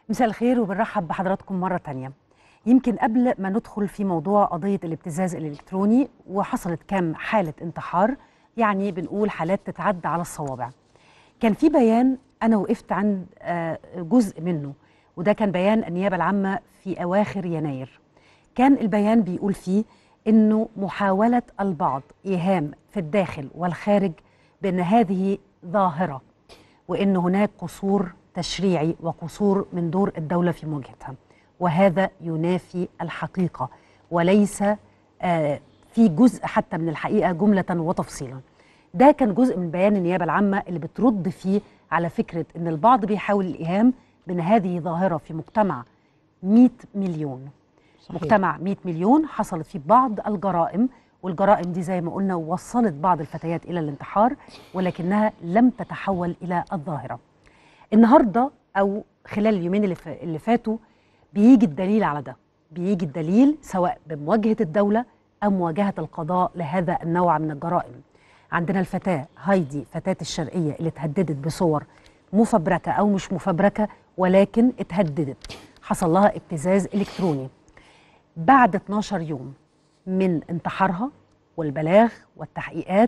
مساء الخير وبنرحب بحضراتكم مرة تانية يمكن قبل ما ندخل في موضوع قضية الابتزاز الإلكتروني وحصلت كام حالة انتحار يعني بنقول حالات تتعدى على الصوابع كان في بيان أنا وقفت عند آه، جزء منه وده كان بيان النيابة العامة في أواخر يناير كان البيان بيقول فيه إنه محاولة البعض إيهام في الداخل والخارج بأن هذه ظاهرة وان هناك قصور تشريعي وقصور من دور الدوله في مواجهتها وهذا ينافي الحقيقه وليس آه، في جزء حتى من الحقيقه جمله وتفصيلا ده كان جزء من بيان النيابه العامه اللي بترد فيه على فكره ان البعض بيحاول الايهام بان هذه ظاهره في مجتمع 100 مليون صحيح. مجتمع 100 مليون حصلت فيه بعض الجرائم والجرائم دي زي ما قلنا وصلت بعض الفتيات الى الانتحار ولكنها لم تتحول الى الظاهره. النهارده او خلال اليومين اللي, ف... اللي فاتوا بيجي الدليل على ده، بيجي الدليل سواء بمواجهه الدوله او مواجهه القضاء لهذا النوع من الجرائم. عندنا الفتاه هايدي فتاه الشرقيه اللي اتهددت بصور مفبركه او مش مفبركه ولكن اتهددت حصل لها ابتزاز الكتروني. بعد 12 يوم من انتحارها والبلاغ والتحقيقات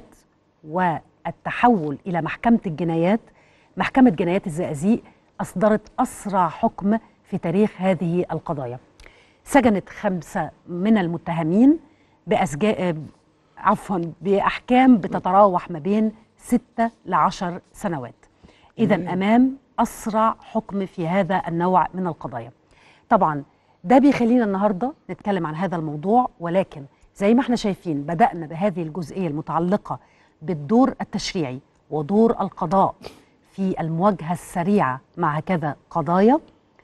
والتحول الى محكمه الجنايات محكمه جنايات الزقازيق اصدرت اسرع حكم في تاريخ هذه القضايا سجنت خمسه من المتهمين بأسجاء عفوا باحكام بتتراوح ما بين ستة لعشر سنوات اذا امام اسرع حكم في هذا النوع من القضايا طبعا ده بيخلينا النهارده نتكلم عن هذا الموضوع ولكن زي ما احنا شايفين بدأنا بهذه الجزئية المتعلقة بالدور التشريعي ودور القضاء في المواجهة السريعة مع هكذا قضايا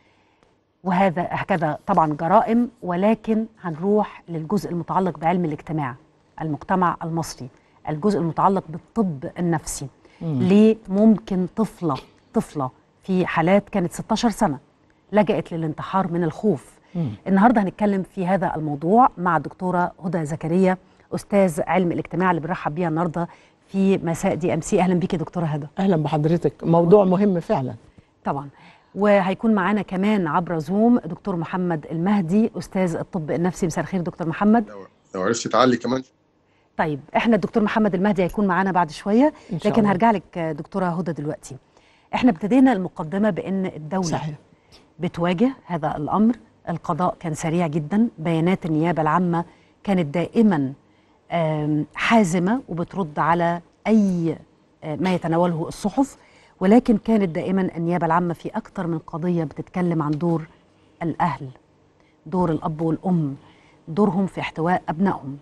وهذا هكذا طبعا جرائم ولكن هنروح للجزء المتعلق بعلم الاجتماع المجتمع المصري الجزء المتعلق بالطب النفسي ليه ممكن طفلة طفلة في حالات كانت 16 سنة لجأت للانتحار من الخوف النهارده هنتكلم في هذا الموضوع مع الدكتوره هدى زكريا استاذ علم الاجتماع اللي بنرحب بيها النهارده في مساء دي ام سي اهلا بيكي دكتوره هدى اهلا بحضرتك موضوع مهم فعلا طبعا وهيكون معانا كمان عبر زوم دكتور محمد المهدي استاذ الطب النفسي مساء الخير دكتور محمد لو لو عرفت تعلي كمان طيب احنا الدكتور محمد المهدي هيكون معانا بعد شويه إن شاء لكن الله. هرجع لك دكتوره هدى دلوقتي احنا ابتدينا المقدمه بان الدوله صحيح بتواجه هذا الامر القضاء كان سريع جدا بيانات النيابه العامه كانت دائما آم، حازمه وبترد على اي آه، ما يتناوله الصحف ولكن كانت دائما النيابه العامه في اكثر من قضيه بتتكلم عن دور الاهل دور الاب والام دورهم في احتواء ابنائهم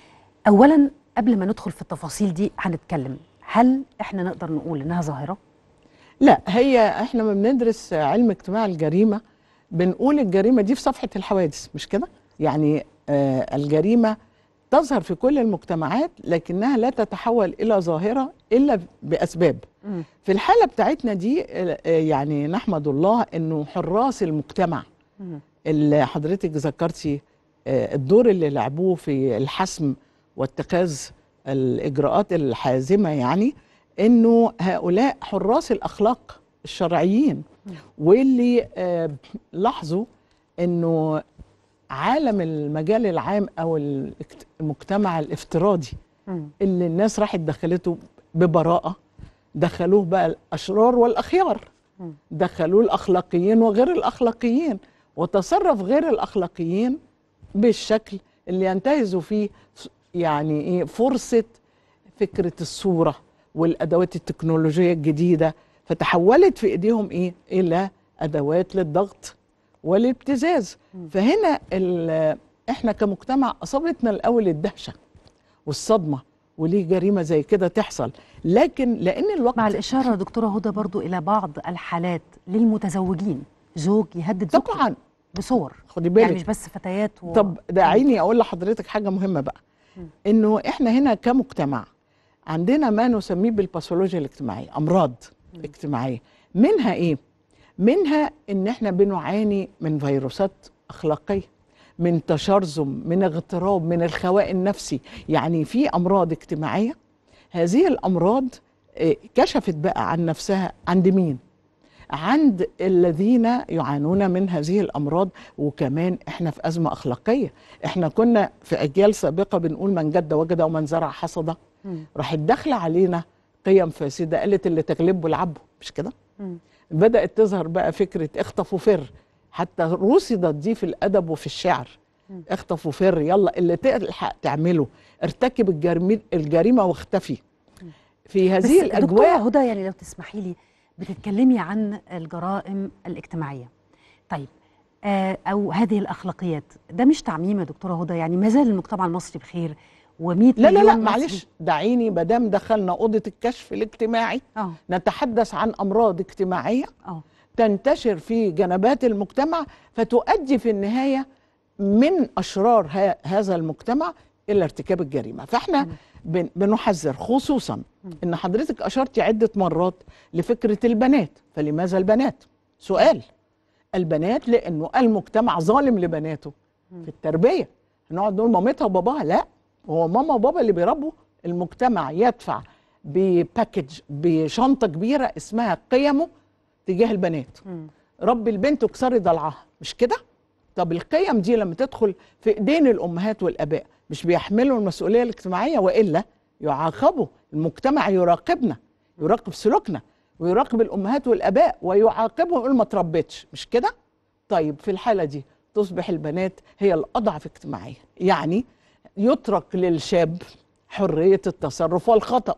اولا قبل ما ندخل في التفاصيل دي هنتكلم هل احنا نقدر نقول انها ظاهره لا هي احنا ما بندرس علم اجتماع الجريمه بنقول الجريمه دي في صفحه الحوادث مش كده يعني آه الجريمه تظهر في كل المجتمعات لكنها لا تتحول الى ظاهره الا باسباب مم. في الحاله بتاعتنا دي آه، آه، يعني نحمد الله انه حراس المجتمع مم. اللي حضرتك ذكرتي آه، الدور اللي لعبوه في الحسم واتخاذ الاجراءات الحازمه يعني انه هؤلاء حراس الاخلاق الشرعيين واللي آه، لاحظوا انه عالم المجال العام او الاجت- المجتمع الافتراضي مم. اللي الناس راحت دخلته ببراءه دخلوه بقى الاشرار والاخيار مم. دخلوه الاخلاقيين وغير الاخلاقيين وتصرف غير الاخلاقيين بالشكل اللي ينتهزوا فيه ف- يعني ايه فرصه فكره الصوره والادوات التكنولوجيه الجديده فتحولت في ايديهم ايه الى ادوات للضغط والابتزاز فهنا ال- احنا كمجتمع اصابتنا الاول الدهشه والصدمه وليه جريمه زي كده تحصل لكن لان الوقت مع الإشارة دكتورة هدى برضو إلى بعض الحالات للمتزوجين زوج يهدد زوجته طبعا بصور خدي يعني بالك مش بس فتيات و... طب دعيني اقول لحضرتك حاجه مهمه بقى انه احنا هنا كمجتمع عندنا ما نسميه بالباثولوجيا الاجتماعيه امراض اجتماعيه منها ايه منها ان احنا بنعاني من فيروسات اخلاقيه من تشرذم من اغتراب من الخواء النفسي يعني في امراض اجتماعيه هذه الامراض آه، كشفت بقى عن نفسها عند مين عند الذين يعانون من هذه الامراض وكمان احنا في ازمه اخلاقيه احنا كنا في اجيال سابقه بنقول من جد وجد ومن زرع حصد مم. راحت داخله علينا قيم فاسده قالت اللي تغلبه العبه مش كده مم. بدات تظهر بقى فكره اخطف وفر حتى رصدت دي في الادب وفي الشعر مم. اخطف وفر يلا اللي تلحق تعمله ارتكب الجريمه الجريمه واختفي في بس هذه دكتورة الاجواء هدى يعني لو تسمحي لي بتتكلمي عن الجرائم الاجتماعية طيب آه أو هذه الأخلاقيات ده مش تعميم يا دكتورة هدى يعني ما زال المجتمع المصري بخير و100 لا لا مليون لا مصري- معلش دعيني مادام دخلنا اوضه الكشف الاجتماعي اه نتحدث عن امراض اجتماعيه اه تنتشر في جنبات المجتمع فتؤدي في النهايه من اشرار ها هذا المجتمع الى ارتكاب الجريمه فاحنا مم. بن بنحذر خصوصا مم. ان حضرتك اشرتي عده مرات لفكره البنات فلماذا البنات سؤال البنات لانه المجتمع ظالم لبناته مم. في التربيه هنقعد نقول مامتها وباباها لا هو ماما وبابا اللي بيربوا المجتمع يدفع بباكج بشنطه كبيره اسمها قيمه تجاه البنات مم. ربي البنت وكسري ضلعها مش كده طب القيم دي لما تدخل في ايدين الامهات والاباء مش بيحملوا المسؤوليه الاجتماعيه والا يعاقبوا المجتمع يراقبنا يراقب سلوكنا ويراقب الامهات والاباء ويعاقبهم يقول ما تربتش مش كده طيب في الحاله دي تصبح البنات هي الاضعف اجتماعيا يعني يترك للشاب حريه التصرف والخطا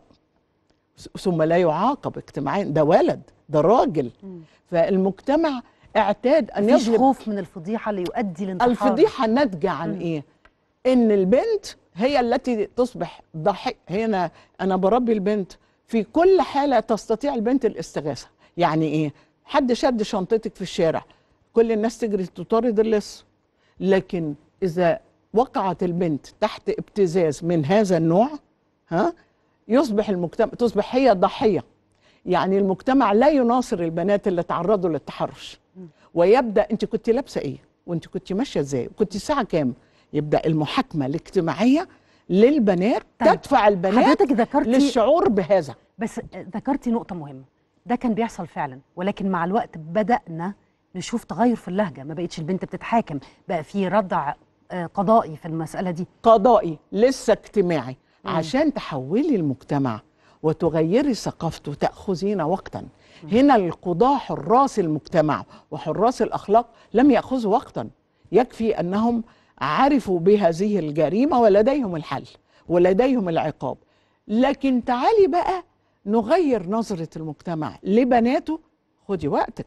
ثم لا يعاقب اجتماعيا ده ولد ده راجل مم. فالمجتمع اعتاد ان مفيش يظلم خوف من الفضيحة اللي يؤدي لانتحار الفضيحه ناتجه عن مم. ايه ان البنت هي التي تصبح ضحيه هنا انا بربي البنت في كل حاله تستطيع البنت الاستغاثه يعني ايه حد شد شنطتك في الشارع كل الناس تجري تطارد اللص لكن اذا وقعت البنت تحت ابتزاز من هذا النوع ها يصبح المجتمع تصبح هي ضحيه يعني المجتمع لا يناصر البنات اللي تعرضوا للتحرش ويبدا انت كنت لابسه ايه وانت كنت ماشيه ازاي وكنت الساعه كام يبدا المحاكمه الاجتماعيه للبنات طيب، تدفع البنات حضرتك ذكرتي للشعور بهذا بس ذكرتي نقطة مهمة ده كان بيحصل فعلا ولكن مع الوقت بدأنا نشوف تغير في اللهجة ما بقتش البنت بتتحاكم بقى في ردع آه، قضائي في المسألة دي قضائي لسه اجتماعي مم. عشان تحولي المجتمع وتغيري ثقافته تأخذين وقتا هنا القضاة حراس المجتمع وحراس الأخلاق لم يأخذوا وقتا يكفي أنهم عرفوا بهذه الجريمة ولديهم الحل ولديهم العقاب لكن تعالي بقى نغير نظرة المجتمع لبناته خدي وقتك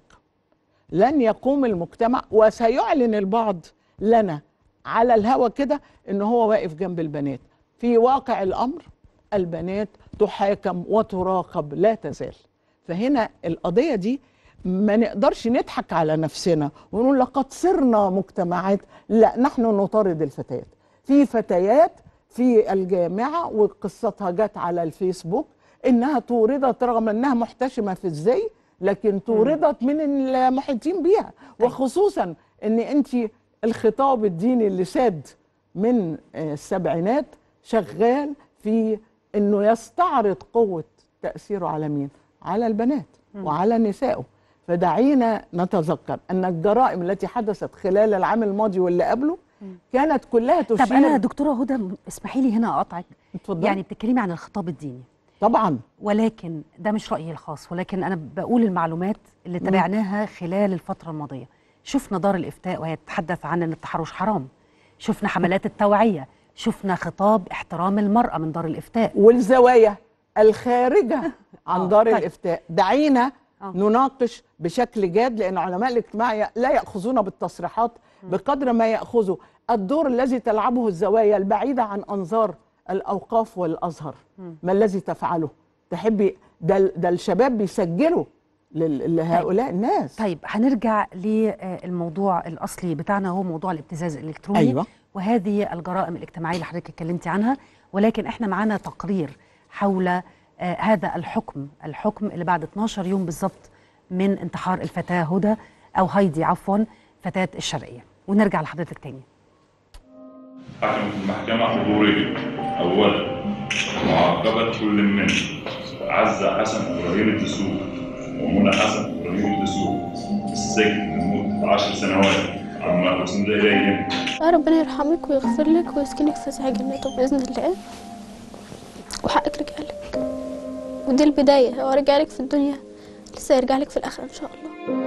لن يقوم المجتمع وسيعلن البعض لنا على الهوى كده ان هو واقف جنب البنات في واقع الامر البنات تحاكم وتراقب لا تزال فهنا القضيه دي ما نقدرش نضحك على نفسنا ونقول لقد صرنا مجتمعات لا نحن نطارد الفتيات في فتيات في الجامعه وقصتها جت على الفيسبوك انها طوردت رغم انها محتشمه في الزي لكن طوردت من المحيطين بيها وخصوصا ان انت الخطاب الديني اللي ساد من آه، السبعينات شغال في انه يستعرض قوه تاثيره على مين؟ على البنات وعلى نسائه فدعينا نتذكر ان الجرائم التي حدثت خلال العام الماضي واللي قبله كانت كلها تشير طب أنا دكتورة هدى اسمحي لي هنا أقطعك اتفضلي. يعني بتتكلمي عن الخطاب الديني طبعا ولكن ده مش رأيي الخاص ولكن أنا بقول المعلومات اللي تابعناها خلال الفترة الماضية شفنا دار الإفتاء وهي تتحدث عن أن التحرش حرام شفنا حملات التوعية شفنا خطاب احترام المرأة من دار الإفتاء والزوايا الخارجه عن آه، دار طيب. الافتاء دعينا آه. نناقش بشكل جاد لان علماء الاجتماع لا ياخذون بالتصريحات بقدر ما ياخذوا الدور الذي تلعبه الزوايا البعيده عن انظار الاوقاف والازهر ما الذي تفعله تحبي ده ده الشباب بيسجلوا لل- لهؤلاء الناس طيب هنرجع للموضوع الأصلي بتاعنا هو موضوع الابتزاز الإلكتروني أيوة. وهذه الجرائم الاجتماعية اللي حضرتك اتكلمتي عنها ولكن احنا معانا تقرير حول آه، هذا الحكم الحكم اللي بعد 12 يوم بالظبط من انتحار الفتاة هدى أو هايدي عفوا فتاة الشرقية ونرجع لحضرتك تاني حكمت المحكمة حضوريا أولا معاقبة كل من عزة حسن إبراهيم الدسوقي ومنى حسن ونموت بالسوق السجن نموت عشر سنوات عما وصلنا إليه يا ربنا يرحمك ويغفر لك ويسكنك في فسح جنته بإذن الله وحقك رجعلك ودي البداية هو رجعلك في الدنيا لسه يرجعلك في الآخرة إن شاء الله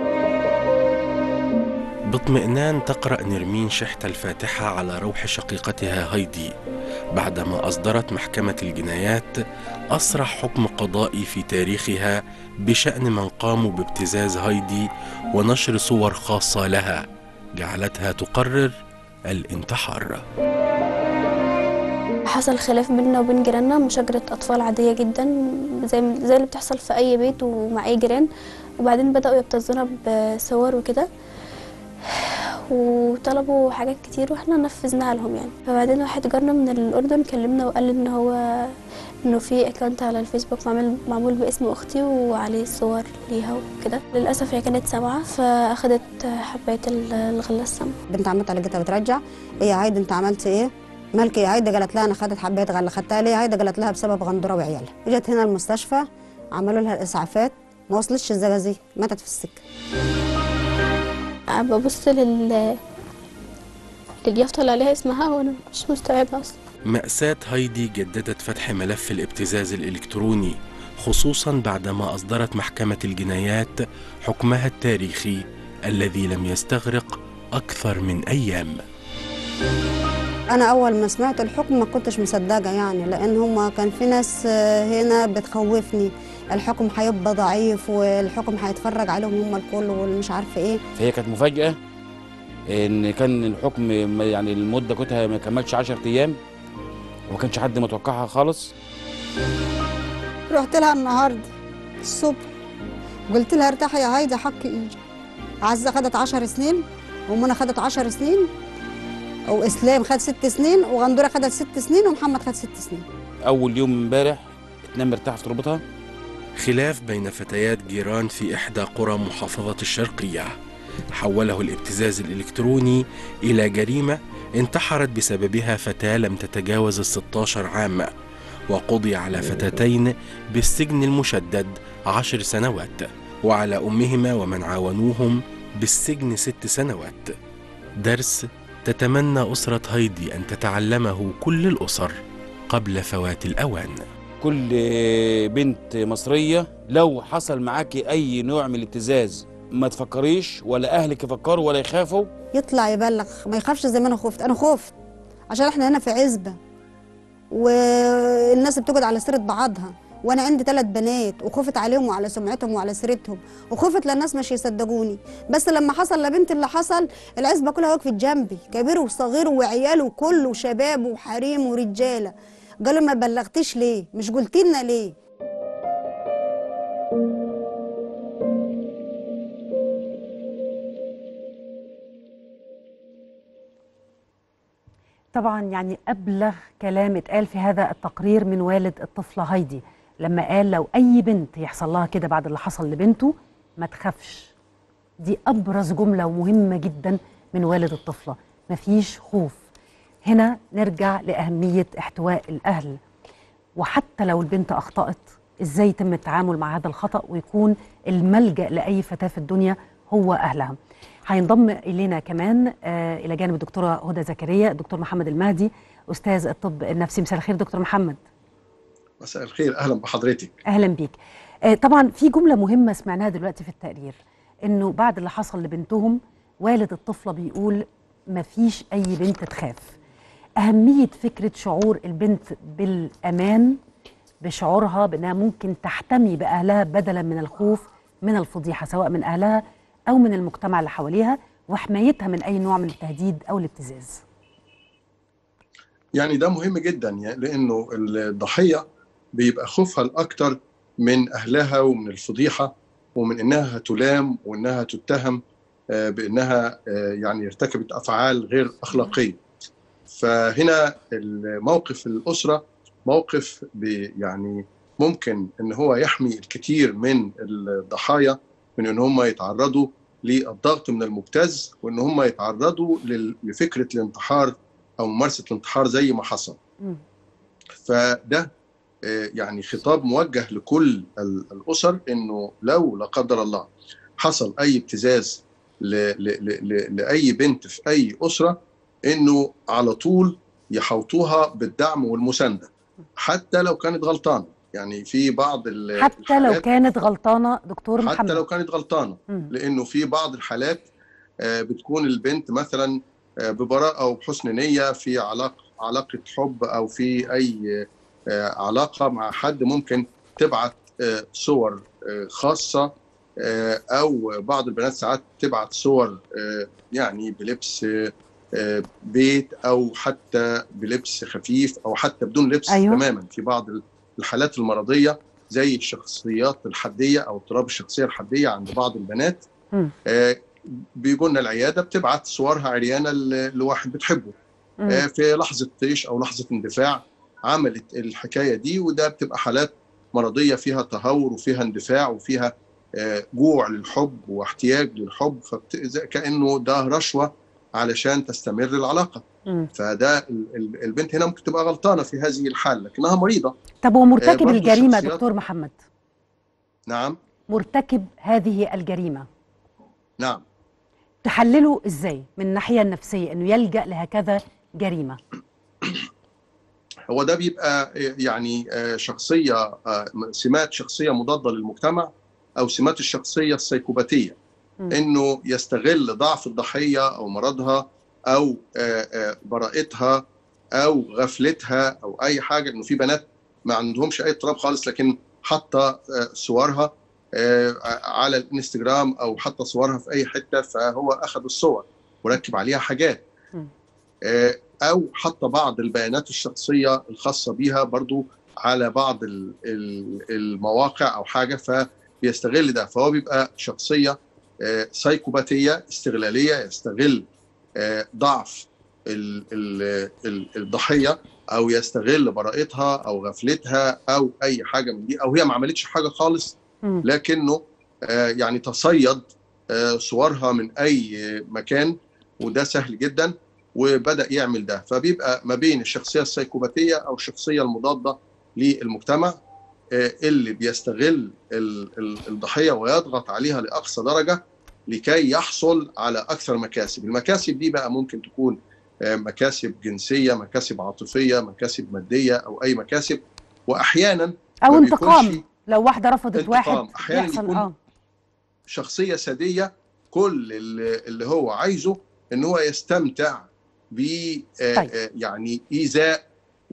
باطمئنان تقرأ نرمين شحت الفاتحة على روح شقيقتها هايدي بعدما أصدرت محكمة الجنايات أسرع حكم قضائي في تاريخها بشأن من قاموا بابتزاز هايدي ونشر صور خاصة لها جعلتها تقرر الانتحار حصل خلاف بيننا وبين جيراننا مشاجرة أطفال عادية جدا زي زي اللي بتحصل في أي بيت ومع أي جيران وبعدين بدأوا يبتزونا بصور وكده وطلبوا حاجات كتير واحنا نفذناها لهم يعني فبعدين واحد جارنا من الأردن كلمنا وقال ان هو انه في اكونت على الفيسبوك معمول معمول باسم اختي وعليه صور ليها وكده للاسف هي كانت سامعه فاخدت حبايه الغله السامه بنت عمتها لقيتها بترجع ايه يا هايدي انت عملت ايه مالك يا هايدي قالت لها انا خدت حبايه غله خدتها ليه يا هايدي قالت لها بسبب غندوره وعيالها اجت هنا المستشفى عملوا لها الاسعافات ما وصلتش الزقازيق ماتت في السكه ببص لل لليافطة اللي عليها اسمها وانا مش مستوعبة اصلا مأساة هايدي جددت فتح ملف الابتزاز الإلكتروني خصوصا بعدما أصدرت محكمة الجنايات حكمها التاريخي الذي لم يستغرق أكثر من أيام انا اول ما سمعت الحكم ما كنتش مصدقه يعني لان هما كان في ناس آه، هنا بتخوفني الحكم هيبقى ضعيف والحكم هيتفرج عليهم هما الكل والمش عارفه ايه فهي كانت مفاجأة إن كان الحكم ما- يعني المدة كنتها ما كملتش 10 أيام وما كانش حد متوقعها خالص رحت لها النهارده الصبح قلت لها ارتاحي يا هايدي حق ايدي عزة خدت 10 سنين ومنى خدت 10 سنين واسلام خد ست سنين وغندوره خدت ست سنين ومحمد خد ست سنين أول يوم امبارح تنام مرتاحة في تربتها خلاف بين فتيات جيران في إحدى قرى محافظة الشرقية حوله الابتزاز الإلكتروني إلى جريمة انتحرت بسببها فتاة لم تتجاوز الستاشر عام وقضي على فتاتين بالسجن المشدد عشر سنوات وعلى أمهما ومن عاونوهم بالسجن ست سنوات درس تتمنى أسرة هايدي أن تتعلمه كل الأسر قبل فوات الأوان كل بنت مصرية لو حصل معاكي أي نوع من الابتزاز ما تفكريش ولا أهلك يفكروا ولا يخافوا يطلع يبلغ ما يخافش زي ما انا خفت انا خفت عشان احنا هنا في عزبه والناس بتقعد على سيره بعضها وانا عندي ثلاث بنات وخفت عليهم وعلى سمعتهم وعلى سيرتهم وخفت للناس مش يصدقوني بس لما حصل لبنت اللي حصل العزبه كلها وقفت جنبي كبير وصغير وعيال وكل وشباب وحريم ورجاله قالوا ما بلغتيش ليه مش قلتي لنا ليه طبعا يعني أبلغ كلام اتقال في هذا التقرير من والد الطفلة هايدي لما قال لو أي بنت يحصل لها كده بعد اللي حصل لبنته ما تخافش دي أبرز جملة ومهمة جدا من والد الطفلة مفيش خوف هنا نرجع لأهمية احتواء الأهل وحتى لو البنت أخطأت إزاي يتم التعامل مع هذا الخطأ ويكون الملجأ لأي فتاة في الدنيا هو أهلها هينضم إلينا كمان آه إلى جانب الدكتورة هدى زكريا الدكتور محمد المهدي أستاذ الطب النفسي مساء الخير دكتور محمد مساء الخير اهلا بحضرتك أهلا بيك آه طبعا في جملة مهمة سمعناها دلوقتي في التقرير إنه بعد اللي حصل لبنتهم والد الطفلة بيقول مفيش أي بنت تخاف أهمية فكرة شعور البنت بالأمان بشعورها بأنها ممكن تحتمي بأهلها بدلا من الخوف من الفضيحة سواء من أهلها أو من المجتمع اللي حواليها وحمايتها من أي نوع من التهديد أو الابتزاز يعني ده مهم جدا يعني لانه الضحيه بيبقى خوفها الاكتر من اهلها ومن الفضيحه ومن انها تلام وانها تتهم آه، بانها آه، يعني ارتكبت افعال غير اخلاقيه فهنا الموقف الاسره موقف بي- يعني ممكن ان هو يحمي الكثير من الضحايا من ان هم يتعرضوا للضغط من المبتز وان هم يتعرضوا لل- لفكره الانتحار او ممارسه الانتحار زي ما حصل مم. فده آه، يعني خطاب موجه لكل ال- الاسر انه لو لا قدر الله حصل اي ابتزاز ل... ل... ل... ل... لاي بنت في اي اسره انه على طول يحوطوها بالدعم والمسانده حتى لو كانت غلطانه يعني في بعض ال- حتى لو الحالات- كانت غلطانه دكتور محمد حتى لو كانت غلطانه مم. لانه في بعض الحالات آه، بتكون البنت مثلا آه، ببراءه وبحسن نيه في علاقه علاقه حب او في اي آه، علاقه مع حد ممكن تبعت آه، صور آه، خاصه آه، او بعض البنات ساعات تبعت صور آه، يعني بلبس آه، آه، بيت او حتى بلبس خفيف او حتى بدون لبس أيوة. تماما في بعض الحالات المرضيه زي الشخصيات الحديه او اضطراب الشخصيه الحديه عند بعض البنات مم. آه، بيجوا لنا العياده بتبعت صورها عريانه ل- لواحد بتحبه مم. آه، في لحظه طيش او لحظه اندفاع عملت الحكايه دي وده بتبقى حالات مرضيه فيها تهور وفيها اندفاع وفيها آه، جوع للحب واحتياج للحب فكانه ده رشوه علشان تستمر العلاقه مم. فده ال- ال- البنت هنا ممكن تبقى غلطانه في هذه الحاله لكنها مريضه طب ومرتكب برضو الجريمه الشخصيات- دكتور محمد نعم مرتكب هذه الجريمه نعم تحلله ازاي من الناحيه النفسيه انه يلجا لهكذا جريمه هو ده بيبقى يعني آه، شخصيه آه، سمات شخصيه مضاده للمجتمع او سمات الشخصيه السيكوباتيه مم. انه يستغل ضعف الضحيه او مرضها او آه، آه، براءتها او غفلتها او اي حاجه انه في بنات ما عندهمش اي اضطراب خالص لكن حاطه آه، صورها آه، على الانستجرام او حاطه صورها في اي حته فهو اخذ الصور وركب عليها حاجات مم. آه، او حط بعض البيانات الشخصيه الخاصه بيها برضو على بعض ال- ال- المواقع او حاجه فبيستغل ده فهو بيبقى شخصيه آه، سايكوباتيه استغلاليه يستغل آه، ضعف ال- ال- ال- الضحيه او يستغل براءتها او غفلتها او اي حاجه من دي او هي ما عملتش حاجه خالص مم. لكنه آه، يعني تصيد آه، صورها من اي مكان وده سهل جدا وبدا يعمل ده فبيبقى ما بين الشخصيه السيكوباتيه او الشخصيه المضاده للمجتمع آه، اللي بيستغل ال- ال- الضحيه ويضغط عليها لاقصى درجه لكي يحصل على اكثر مكاسب، المكاسب دي بقى ممكن تكون آه، مكاسب جنسيه، مكاسب عاطفيه، مكاسب ماديه او اي مكاسب واحيانا او ما انتقام بيكونش لو واحده رفضت انتقام. واحد أحياناً يحصل يكون اه شخصيه ساديه كل اللي, اللي هو عايزه ان هو يستمتع ب آه، طيب. آه، يعني ايذاء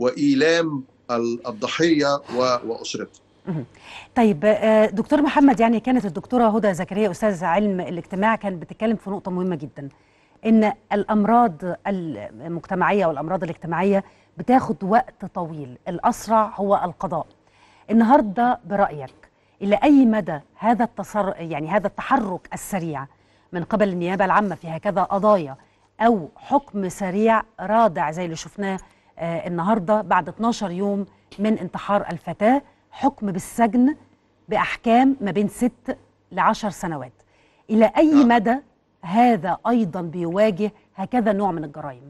وايلام ال- الضحيه و- واسرته طيب آه، دكتور محمد يعني كانت الدكتوره هدى زكريا استاذ علم الاجتماع كانت بتتكلم في نقطه مهمه جدا ان الامراض المجتمعيه والامراض الاجتماعيه بتاخد وقت طويل الاسرع هو القضاء النهارده برايك الى اي مدى هذا التصر يعني هذا التحرك السريع من قبل النيابه العامه في هكذا قضايا او حكم سريع رادع زي اللي شفناه آه النهارده بعد 12 يوم من انتحار الفتاه حكم بالسجن باحكام ما بين ست لعشر سنوات الى اي نعم. مدى هذا ايضا بيواجه هكذا نوع من الجرائم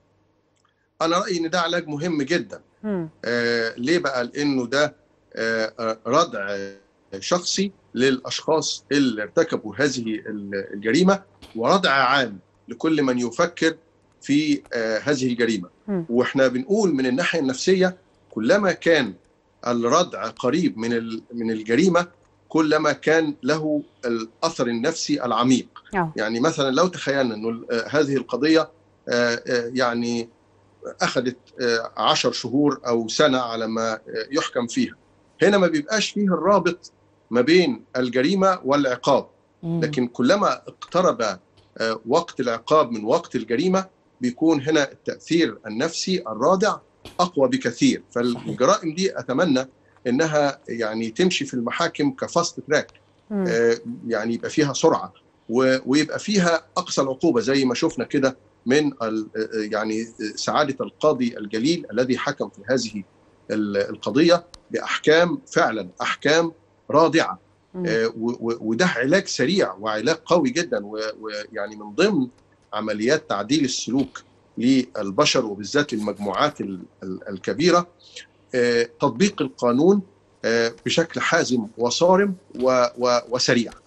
انا رايي ان ده علاج مهم جدا مم. آه ليه بقى لانه ده آه آه، ردع شخصي للاشخاص اللي ارتكبوا هذه ال- الجريمه وردع عام لكل من يفكر في آه هذه الجريمه مم. واحنا بنقول من الناحيه النفسيه كلما كان الردع قريب من ال- من الجريمه كلما كان له الاثر النفسي العميق آه. يعني مثلا لو تخيلنا انه آه، هذه القضيه آه، آه، يعني اخذت آه، عشر شهور او سنه على ما آه، يحكم فيها هنا ما بيبقاش فيه الرابط ما بين الجريمه والعقاب مم. لكن كلما اقترب آه، وقت العقاب من وقت الجريمه بيكون هنا التاثير النفسي الرادع اقوى بكثير فالجرائم دي اتمنى انها يعني تمشي في المحاكم كفاست تراك مم. آه، يعني يبقى فيها سرعه و- ويبقى فيها اقصى العقوبه زي ما شفنا كده من ال- آه، يعني سعاده القاضي الجليل الذي حكم في هذه ال- القضيه باحكام فعلا احكام رادعه مم. آه، و- و- وده علاج سريع وعلاج قوي جدا و- ويعني من ضمن عمليات تعديل السلوك للبشر وبالذات المجموعات ال- ال- الكبيره آه، تطبيق القانون آه، بشكل حازم وصارم و- و- وسريع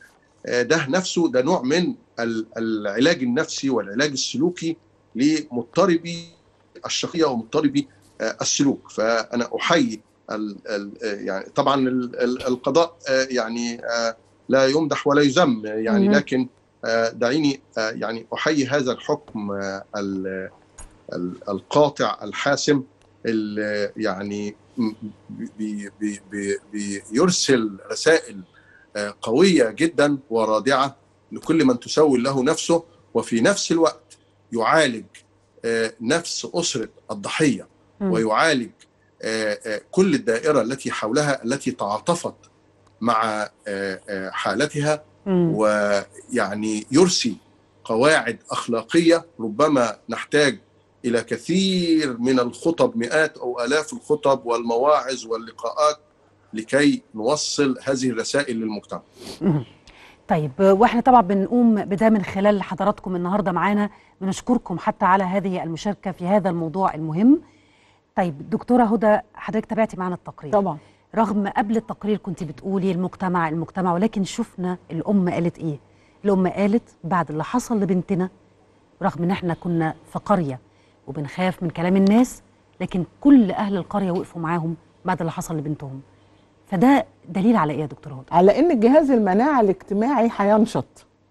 آه، ده نفسه ده نوع من ال- العلاج النفسي والعلاج السلوكي لمضطربي الشخصيه ومضطربي آه، السلوك فانا احيي ال ال آه، يعني طبعا ال- ال- القضاء آه، يعني آه، لا يمدح ولا يذم يعني مهم. لكن آه، دعيني آه، يعني احيي هذا الحكم آه، ال- ال- القاطع الحاسم اللي يعني م- بي بي بي بيرسل رسائل آه، قويه جدا ورادعه لكل من تسول له نفسه وفي نفس الوقت يعالج آه، نفس اسره الضحيه مم. ويعالج آه، آه، كل الدائره التي حولها التي تعاطفت مع آه، آه، حالتها مم. ويعني يرسي قواعد اخلاقيه ربما نحتاج الى كثير من الخطب مئات او الاف الخطب والمواعظ واللقاءات لكي نوصل هذه الرسائل للمجتمع. مم. طيب واحنا طبعا بنقوم بده من خلال حضراتكم النهارده معانا بنشكركم حتى على هذه المشاركه في هذا الموضوع المهم. طيب دكتوره هدى حضرتك تابعتي معانا التقرير طبعا رغم قبل التقرير كنت بتقولي المجتمع المجتمع ولكن شفنا الام قالت ايه؟ الام قالت بعد اللي حصل لبنتنا رغم ان احنا كنا في قريه وبنخاف من كلام الناس لكن كل اهل القريه وقفوا معاهم بعد اللي حصل لبنتهم. فده دليل على ايه يا دكتور هدى؟ على ان جهاز المناعه الاجتماعي هينشط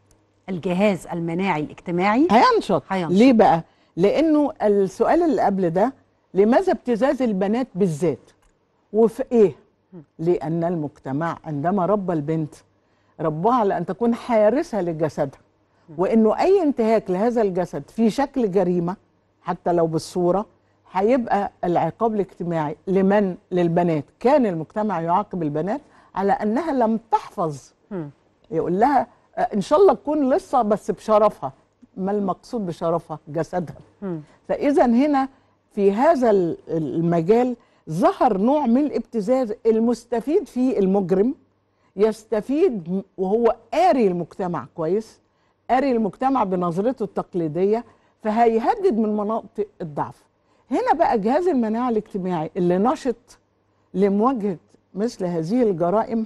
الجهاز المناعي الاجتماعي هينشط هينشط. ليه بقى لانه السؤال اللي قبل ده لماذا ابتزاز البنات بالذات وفي ايه لان المجتمع عندما ربى البنت رباها على ان تكون حارسه لجسدها وانه اي انتهاك لهذا الجسد في شكل جريمه حتى لو بالصوره هيبقى العقاب الاجتماعي لمن للبنات كان المجتمع يعاقب البنات على انها لم تحفظ مم. يقول لها آه، ان شاء الله تكون لسه بس بشرفها ما المقصود بشرفها جسدها مم. فاذا هنا في هذا ال- المجال ظهر نوع من الابتزاز المستفيد فيه المجرم يستفيد م- وهو قاري المجتمع كويس قاري المجتمع بنظرته التقليديه فهيهدد من مناطق الضعف هنا بقى جهاز المناعه الاجتماعي اللي نشط لمواجهه مثل هذه الجرائم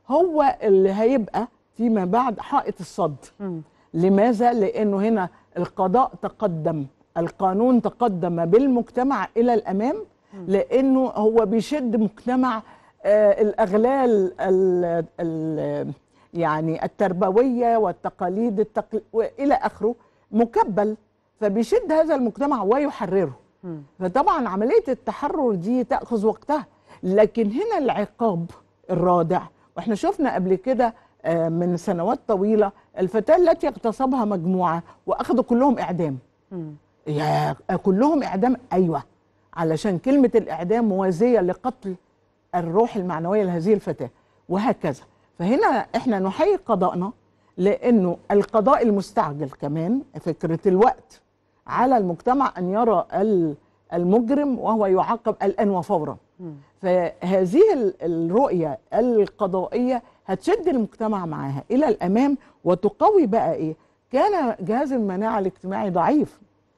هو اللي هيبقى فيما بعد حائط الصد مم. لماذا؟ لأنه هنا القضاء تقدم القانون تقدم بالمجتمع إلى الأمام لأنه هو بيشد مجتمع آه الأغلال ال ال يعني التربوية والتقاليد التقل... وإلى آخره مكبل فبيشد هذا المجتمع ويحرره مم. فطبعا عملية التحرر دي تأخذ وقتها لكن هنا العقاب الرادع واحنا شفنا قبل كده آه، من سنوات طويلة الفتاة التي اغتصبها مجموعة وأخذوا كلهم إعدام مم. يا كلهم إعدام أيوة علشان كلمة الإعدام موازية لقتل الروح المعنوية لهذه الفتاة وهكذا فهنا احنا نحيي قضاءنا لأنه القضاء المستعجل كمان فكرة الوقت على المجتمع أن يرى ال- المجرم وهو يعاقب الآن وفورا مم. فهذه ال- الرؤية القضائية هتشد المجتمع معاها إلى الأمام وتقوي بقى إيه كان جهاز المناعة الاجتماعي ضعيف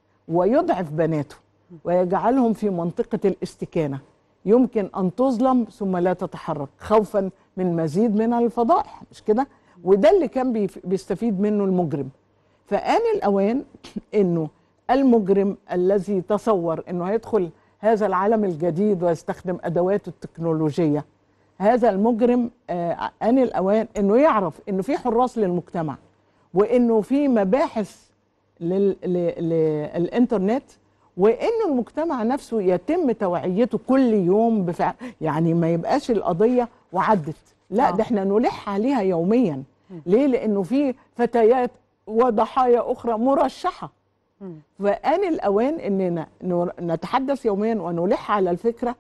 ويضعف بناته ويجعلهم في منطقة الاستكانة يمكن أن تظلم ثم لا تتحرك خوفا من مزيد من الفضائح مش كده وده اللي كان بيف- بيستفيد منه المجرم فآن الأوان أنه المجرم الذي تصور أنه هيدخل هذا العالم الجديد ويستخدم أدواته التكنولوجية هذا المجرم آه، آن الأوان أنه يعرف أنه في حراس للمجتمع وأنه في مباحث لل- ل- للإنترنت وأنه المجتمع نفسه يتم توعيته كل يوم بفعل يعني ما يبقاش القضية وعدت لا آه. ده احنا نلح عليها يوميا ليه لأنه في فتيات وضحايا أخرى مرشحة مم. فآن الأوان أننا نر- نتحدث يوميا ونلح على الفكرة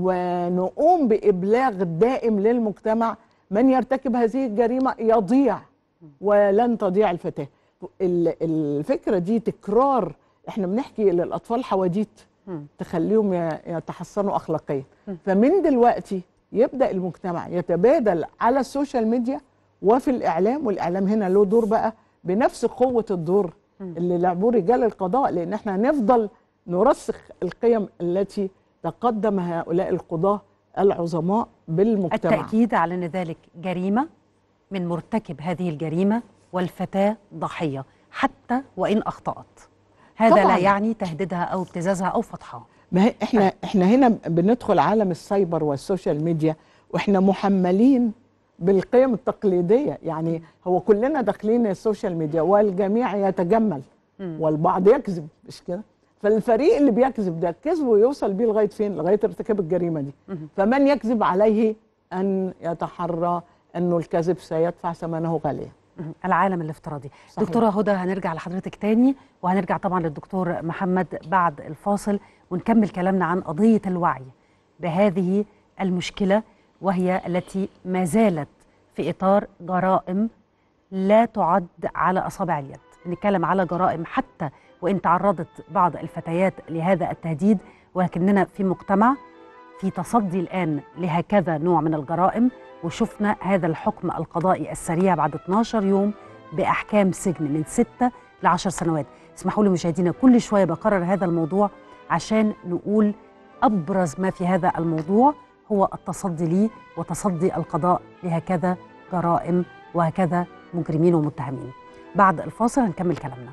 ونقوم بإبلاغ دائم للمجتمع من يرتكب هذه الجريمة يضيع ولن تضيع الفتاة ال- الفكرة دي تكرار احنا بنحكي للأطفال حواديت مم. تخليهم ي- يتحسنوا أخلاقيا مم. فمن دلوقتي يبدأ المجتمع يتبادل على السوشيال ميديا وفي الإعلام والإعلام هنا له دور بقى بنفس قوة الدور مم. اللي لعبوه رجال القضاء لأن احنا نفضل نرسخ القيم التي تقدم هؤلاء القضاة العظماء بالمجتمع التأكيد على أن ذلك جريمة من مرتكب هذه الجريمة والفتاة ضحية حتى وإن أخطأت هذا طبعاً. طبعاً. لا يعني تهديدها أو ابتزازها أو فضحها ما هي احنا احنا هنا بندخل عالم السايبر والسوشيال ميديا واحنا محملين بالقيم التقليديه يعني هو كلنا داخلين السوشيال ميديا والجميع يتجمل مم. والبعض يكذب مش كده فالفريق اللي بيكذب ده كذبه يوصل بيه لغايه فين لغايه ارتكاب الجريمه دي مهم. فمن يكذب عليه ان يتحرى انه الكذب سيدفع ثمنه غاليا مهم. العالم الافتراضي صحيح. دكتورة هدى هنرجع لحضرتك تاني وهنرجع طبعا للدكتور محمد بعد الفاصل ونكمل كلامنا عن قضية الوعي بهذه المشكلة وهي التي ما زالت في إطار جرائم لا تعد على أصابع اليد نتكلم على جرائم حتى وإن تعرضت بعض الفتيات لهذا التهديد ولكننا في مجتمع في تصدي الآن لهكذا نوع من الجرائم وشفنا هذا الحكم القضائي السريع بعد 12 يوم بأحكام سجن من 6 ل 10 سنوات اسمحوا لي مشاهدينا كل شوية بكرر هذا الموضوع عشان نقول أبرز ما في هذا الموضوع هو التصدي ليه وتصدي القضاء لهكذا جرائم وهكذا مجرمين ومتهمين بعد الفاصل هنكمل كلامنا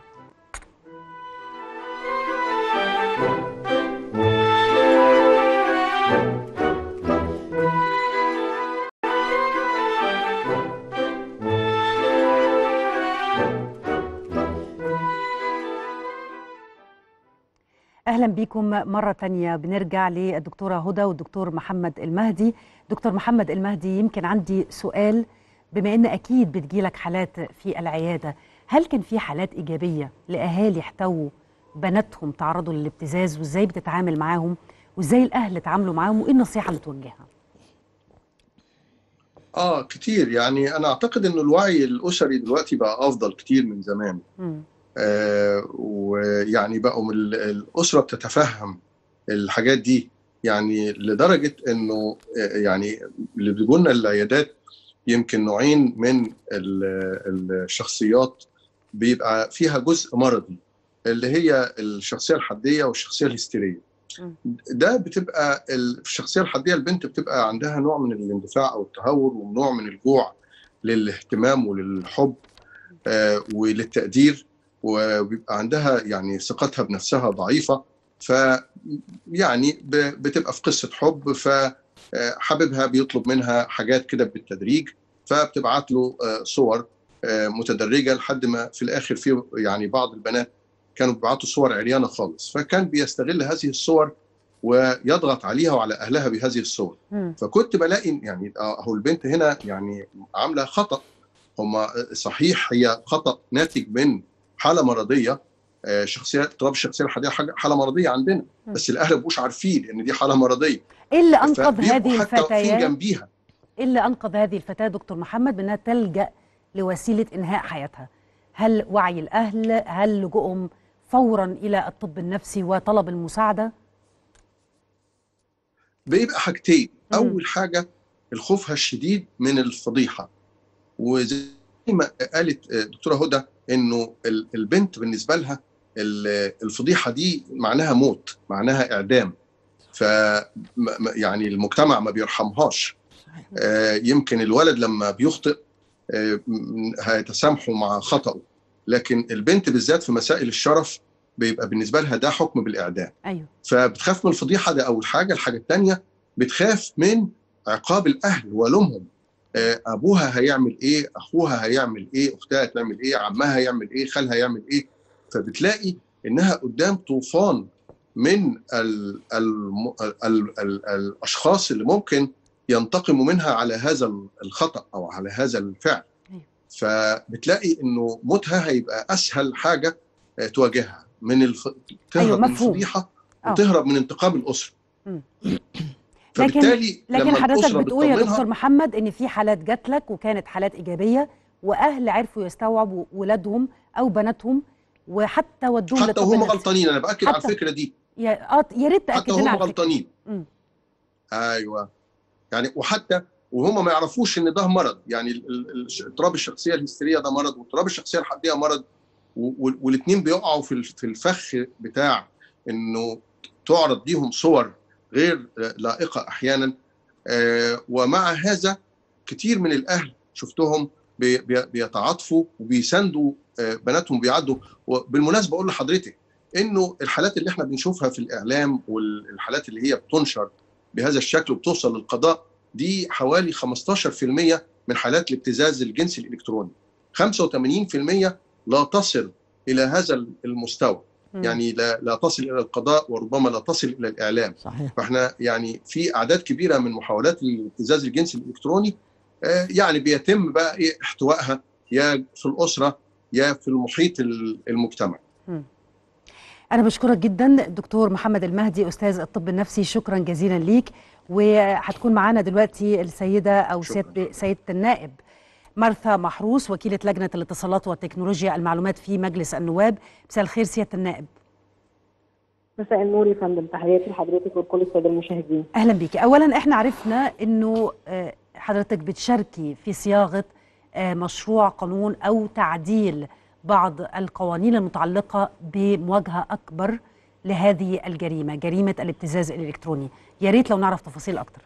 اهلا بكم مره تانية بنرجع للدكتوره هدى والدكتور محمد المهدي دكتور محمد المهدي يمكن عندي سؤال بما ان اكيد بتجيلك حالات في العياده هل كان في حالات ايجابيه لاهالي احتووا بناتهم تعرضوا للابتزاز وازاي بتتعامل معاهم وازاي الاهل اتعاملوا معاهم وايه النصيحه اللي توجهها اه كتير يعني انا اعتقد ان الوعي الاسري دلوقتي بقى افضل كتير من زمان مم. آه ويعني بقوا من ال- الاسره بتتفهم الحاجات دي يعني لدرجه انه آه، يعني اللي بيجوا لنا العيادات يمكن نوعين من ال- الشخصيات بيبقى فيها جزء مرضي اللي هي الشخصيه الحديه والشخصيه الهستيريه مم. ده بتبقى ال- في الشخصيه الحديه البنت بتبقى عندها نوع من الاندفاع او التهور ونوع من الجوع للاهتمام وللحب آه، وللتقدير وبيبقى عندها يعني ثقتها بنفسها ضعيفه ف يعني ب- بتبقى في قصه حب فحبيبها بيطلب منها حاجات كده بالتدريج فبتبعت له آه، صور آه، متدرجه لحد ما في الاخر في يعني بعض البنات كانوا بيبعتوا صور عريانه خالص فكان بيستغل هذه الصور ويضغط عليها وعلى اهلها بهذه الصور مم. فكنت بلاقي يعني اهو البنت هنا يعني عامله خطا هما صحيح هي خطا ناتج من حاله مرضيه آه، شخصيه اضطراب الشخصيه الحاديه حاجه حاله مرضيه عندنا بس الاهل ما بيبقوش عارفين ان دي حاله مرضيه ايه اللي انقذ فبيبقوا هذه حتى واقفين الفتيات جنبيها ايه اللي انقذ هذه الفتاه دكتور محمد بانها تلجا لوسيله انهاء حياتها هل وعي الاهل هل لجوءهم فورا الى الطب النفسي وطلب المساعده بيبقى حاجتين مم. اول حاجه الخوفها الشديد من الفضيحه وزي ما قالت آه، دكتوره هدى انه ال- البنت بالنسبه لها ال- الفضيحه دي معناها موت معناها اعدام ف م- م- يعني المجتمع ما بيرحمهاش آه، يمكن الولد لما بيخطئ آه، م- هيتسامحوا مع خطأه لكن البنت بالذات في مسائل الشرف بيبقى بالنسبه لها ده حكم بالاعدام ايوه فبتخاف من الفضيحه ده اول حاجه الحاجه الثانيه بتخاف من عقاب الاهل ولومهم آه، ابوها هيعمل ايه اخوها هيعمل ايه اختها هتعمل ايه عمها هيعمل ايه خالها هيعمل ايه فبتلاقي انها قدام طوفان من ال ال ال ال الاشخاص اللي ممكن ينتقموا منها على هذا الخطا او على هذا الفعل أيوة. فبتلاقي انه موتها هيبقى اسهل حاجه آه، تواجهها من الف... تهرب أيوة، من مفهوم. الفضيحه آه. وتهرب من انتقام الاسره مم. فبالتالي لكن لما حضرتك الأسرة بتقول يا بتطمنها- دكتور محمد ان في حالات جات لك وكانت حالات ايجابيه واهل عرفوا يستوعبوا ولادهم او بناتهم وحتى ودوهم حتى للطب وهم النفسي. غلطانين انا باكد على حتى- الفكره دي يا آه، يا ريت حتى تاكد لنا هم على الفكرة. غلطانين مم. ايوه يعني وحتى وهم ما يعرفوش ان ده مرض يعني ال- ال- ال- اضطراب الشخصيه الهستيريه ده مرض واضطراب الشخصيه الحاديه مرض والاثنين بيقعوا في ال- في الفخ بتاع انه تعرض ليهم صور غير لائقه احيانا آه، ومع هذا كتير من الاهل شفتهم بي- بي- بيتعاطفوا وبيساندوا آه، بناتهم بيعدوا وبالمناسبه اقول لحضرتك انه الحالات اللي احنا بنشوفها في الاعلام والحالات اللي هي بتنشر بهذا الشكل وبتوصل للقضاء دي حوالي 15% من حالات الابتزاز الجنسي الالكتروني 85% لا تصل الى هذا المستوى مم. يعني لا لا تصل الى القضاء وربما لا تصل الى الاعلام صحيح فاحنا يعني في اعداد كبيره من محاولات الابتزاز الجنسي الالكتروني آه، يعني بيتم بقى ايه احتوائها يا في الاسره يا في المحيط ال- المجتمعي أنا بشكرك جدا دكتور محمد المهدي أستاذ الطب النفسي شكرا جزيلا ليك وهتكون معانا دلوقتي السيدة أو شكراً. سيادة سيدة النائب مرثا محروس وكيلة لجنة الاتصالات والتكنولوجيا المعلومات في مجلس النواب مساء الخير سيادة النائب مساء النور يا فندم تحياتي لحضرتك ولكل الساده المشاهدين اهلا بيكي اولا احنا عرفنا انه آه، حضرتك بتشاركي في صياغه آه، مشروع قانون او تعديل بعض القوانين المتعلقه بمواجهه اكبر لهذه الجريمه جريمه الابتزاز الالكتروني يا ريت لو نعرف تفاصيل اكتر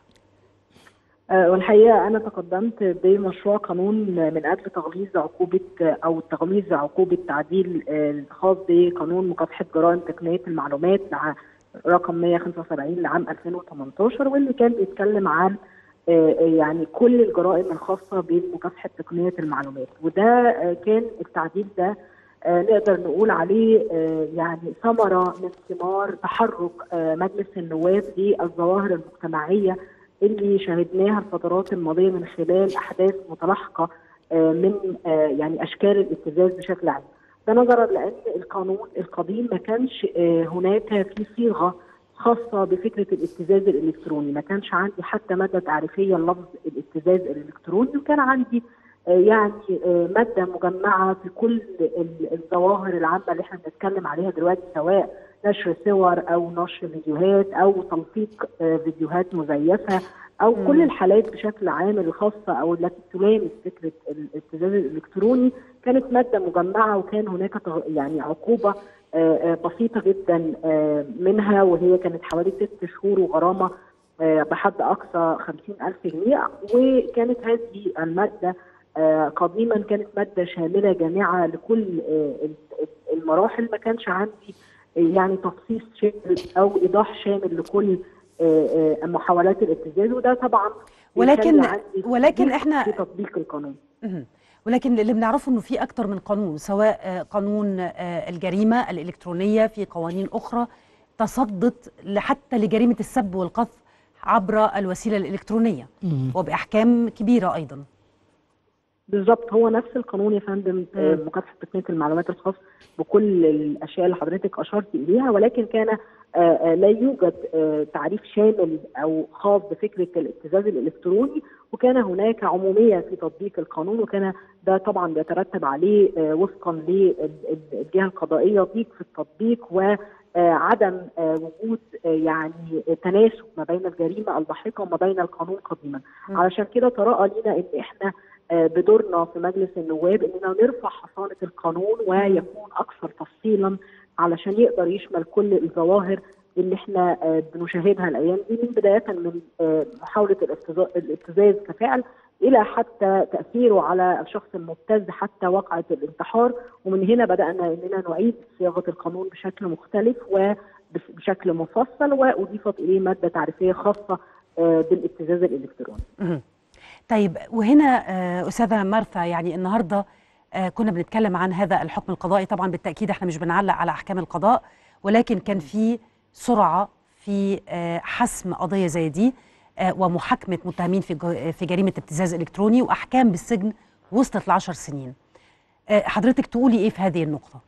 آه، والحقيقه انا تقدمت بمشروع قانون من اجل تغليظ عقوبه او تغليظ عقوبه تعديل آه، الخاص بقانون مكافحه جرائم تقنيه المعلومات مع رقم 175 لعام 2018 واللي كان بيتكلم عن آه، آه، يعني كل الجرائم الخاصه بمكافحه تقنيه المعلومات وده آه، كان التعديل ده آه، نقدر نقول عليه آه، يعني ثمره من ثمار تحرك آه، مجلس النواب للظواهر المجتمعيه اللي شاهدناها الفترات الماضيه من خلال احداث متلاحقه آه، من آه، يعني اشكال الابتزاز بشكل عام. ده نظرا لان القانون القديم ما كانش آه، هناك في صيغه خاصه بفكره الابتزاز الالكتروني، ما كانش عندي حتى ماده تعريفيه للفظ الابتزاز الالكتروني وكان عندي آه، يعني آه، ماده مجمعه في كل ال- الظواهر العامه اللي احنا بنتكلم عليها دلوقتي سواء نشر صور او نشر فيديوهات او تلصيق آه، فيديوهات مزيفه او مم. كل الحالات بشكل عام الخاصه او التي تلامس فكره الابتزاز الالكتروني كانت ماده مجمعه وكان هناك تغ- يعني عقوبه آه، آه، بسيطه جدا آه، منها وهي كانت حوالي ست شهور وغرامه آه، بحد اقصى 50000 جنيه وكانت هذه الماده آه، قديما كانت ماده شامله جامعه لكل آه، ال- المراحل ما كانش عندي آه، يعني تفصيل شامل او ايضاح شامل لكل آه، آه، محاولات الابتزاز وده طبعا ولكن بيخلي عندي ولكن تطبيق احنا في تطبيق القانون مهم. ولكن اللي بنعرفه انه في اكتر من قانون سواء آه، قانون آه، الجريمه الالكترونيه في قوانين اخرى تصدت حتى لجريمه السب والقذف عبر الوسيله الالكترونيه وباحكام كبيره ايضا بالظبط هو نفس القانون يا فندم آه، مم. مكافحه تقنيه المعلومات الخاص بكل الاشياء اللي حضرتك اشرت اليها ولكن كان آه، آه، لا يوجد آه، تعريف شامل او خاص بفكره الابتزاز الالكتروني وكان هناك عموميه في تطبيق القانون وكان ده طبعا بيترتب عليه آه، وفقا للجهه القضائيه ضيق في التطبيق وعدم وجود آه، يعني تناسب ما بين الجريمه الضاحكه وما بين القانون قديما مم. علشان كده تراءى لنا ان احنا آه، بدورنا في مجلس النواب اننا نرفع حصانه القانون ويكون اكثر تفصيلا علشان يقدر يشمل كل الظواهر اللي احنا آه، بنشاهدها الايام دي من بدايه من آه، محاوله الابتزا- الابتزاز كفعل الى حتى تاثيره على الشخص المبتز حتى وقعه الانتحار ومن هنا بدانا اننا نعيد صياغه القانون بشكل مختلف وبشكل مفصل واضيفت اليه ماده تعريفيه خاصه آه، بالابتزاز الالكتروني. مهم. طيب وهنا آه، استاذه مرثا يعني النهارده آه، كنا بنتكلم عن هذا الحكم القضائي طبعا بالتاكيد احنا مش بنعلق على احكام القضاء ولكن كان في سرعه في آه، حسم قضيه زي دي آه، ومحاكمه متهمين في جو- في جريمه ابتزاز الكتروني واحكام بالسجن وصلت لعشر سنين آه، حضرتك تقولي ايه في هذه النقطه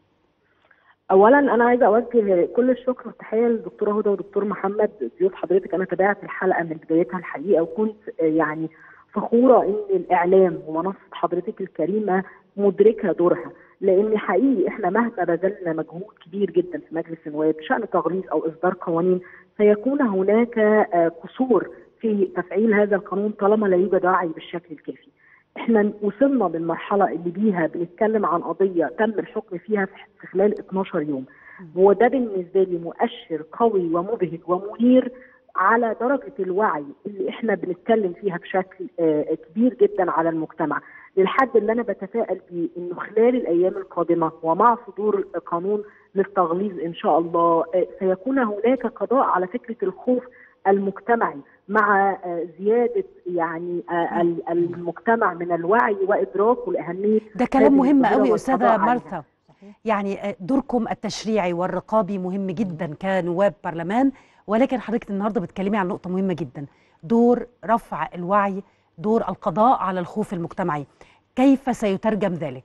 اولا انا عايزه اوجه كل الشكر والتحيه للدكتوره هدى ودكتور محمد ضيوف حضرتك انا تابعت الحلقه من بدايتها الحقيقه وكنت آه، يعني فخوره ان الاعلام ومنصه حضرتك الكريمه مدركه دورها لان حقيقي احنا مهما بذلنا مجهود كبير جدا في مجلس النواب بشان تغليظ او اصدار قوانين سيكون هناك آه، قصور في تفعيل هذا القانون طالما لا يوجد وعي بالشكل الكافي. احنا وصلنا للمرحله اللي بيها بنتكلم عن قضيه تم الحكم فيها في في خلال 12 يوم وده بالنسبه لي مؤشر قوي ومبهج ومنير على درجه الوعي اللي احنا بنتكلم فيها بشكل آه، كبير جدا على المجتمع للحد اللي انا بتفائل بيه انه خلال الايام القادمه ومع صدور قانون للتغليظ ان شاء الله آه، سيكون هناك قضاء على فكره الخوف المجتمعي مع آه، زياده يعني آه، ال- المجتمع من الوعي وادراكه لاهميه ده كلام هذه مهم الظاهرة قوي والقضاء استاذه عليها. مارثا يعني آه، دوركم التشريعي والرقابي مهم جدا كنواب برلمان ولكن حضرتك النهارده بتكلمي عن نقطه مهمه جدا دور رفع الوعي دور القضاء على الخوف المجتمعي كيف سيترجم ذلك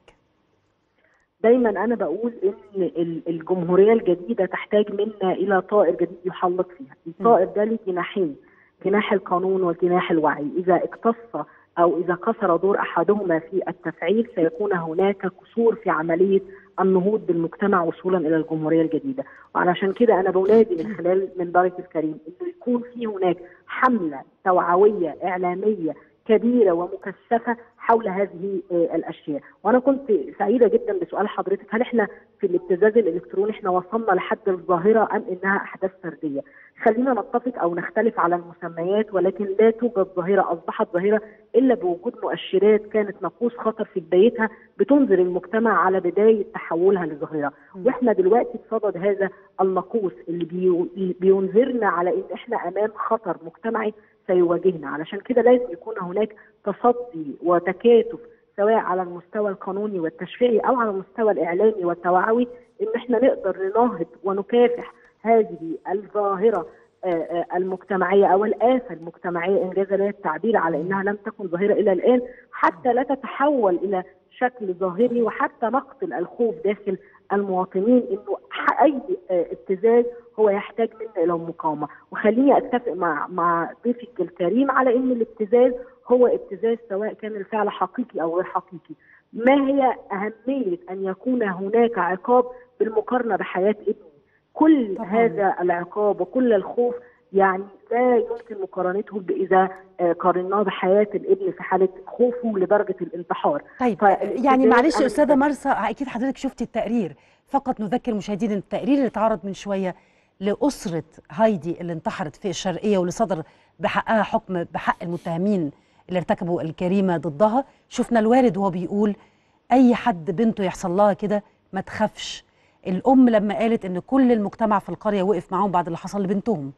دايما انا بقول ان ال- الجمهوريه الجديده تحتاج منا الى طائر جديد يحلق فيها، الطائر ده له جناحين جناح القانون وجناح الوعي، اذا اقتص او اذا قصر دور احدهما في التفعيل سيكون هناك قصور في عمليه النهوض بالمجتمع وصولا الى الجمهوريه الجديده، وعلشان كده انا بنادي من خلال منبرك الكريم انه يكون في هناك حمله توعويه اعلاميه كبيره ومكثفه حول هذه آه، الاشياء وانا كنت سعيده جدا بسؤال حضرتك هل احنا في الابتزاز الالكتروني احنا وصلنا لحد الظاهره ام انها احداث فرديه خلينا نتفق او نختلف على المسميات ولكن لا توجد ظاهره اصبحت ظاهره الا بوجود مؤشرات كانت ناقوس خطر في بدايتها بتنذر المجتمع على بدايه تحولها لظاهره واحنا دلوقتي بصدد هذا الناقوس اللي بيو- بينذرنا على ان احنا امام خطر مجتمعي سيواجهنا علشان كده لازم يكون هناك تصدي وتكاتف سواء على المستوى القانوني والتشريعي او على المستوى الاعلامي والتوعوي ان احنا نقدر نناهض ونكافح هذه الظاهره آه، آه، المجتمعيه او الافه المجتمعيه انجاز لها التعبير على انها لم تكن ظاهره الى الان حتى لا تتحول الى شكل ظاهري وحتى نقتل الخوف داخل المواطنين انه ح- اي آه، ابتزاز هو يحتاج منا الى مقاومه وخليني اتفق مع مع ضيفك الكريم على ان الابتزاز هو ابتزاز سواء كان الفعل حقيقي او غير حقيقي ما هي اهميه ان يكون هناك عقاب بالمقارنه بحياه ابني كل طبعاً. هذا العقاب وكل الخوف يعني لا يمكن مقارنته اذا آه، قارناه بحياه الابن في حاله خوفه لدرجه الانتحار طيب فالابتزاز يعني معلش أنا استاذه مرسى اكيد حضرتك شفتي التقرير فقط نذكر المشاهدين إن التقرير اللي اتعرض من شويه لاسره هايدي اللي انتحرت في الشرقيه واللي صدر بحقها حكم بحق المتهمين اللي ارتكبوا الجريمه ضدها شفنا الوالد وهو بيقول اي حد بنته يحصل لها كده ما تخافش الام لما قالت ان كل المجتمع في القريه وقف معاهم بعد اللي حصل لبنتهم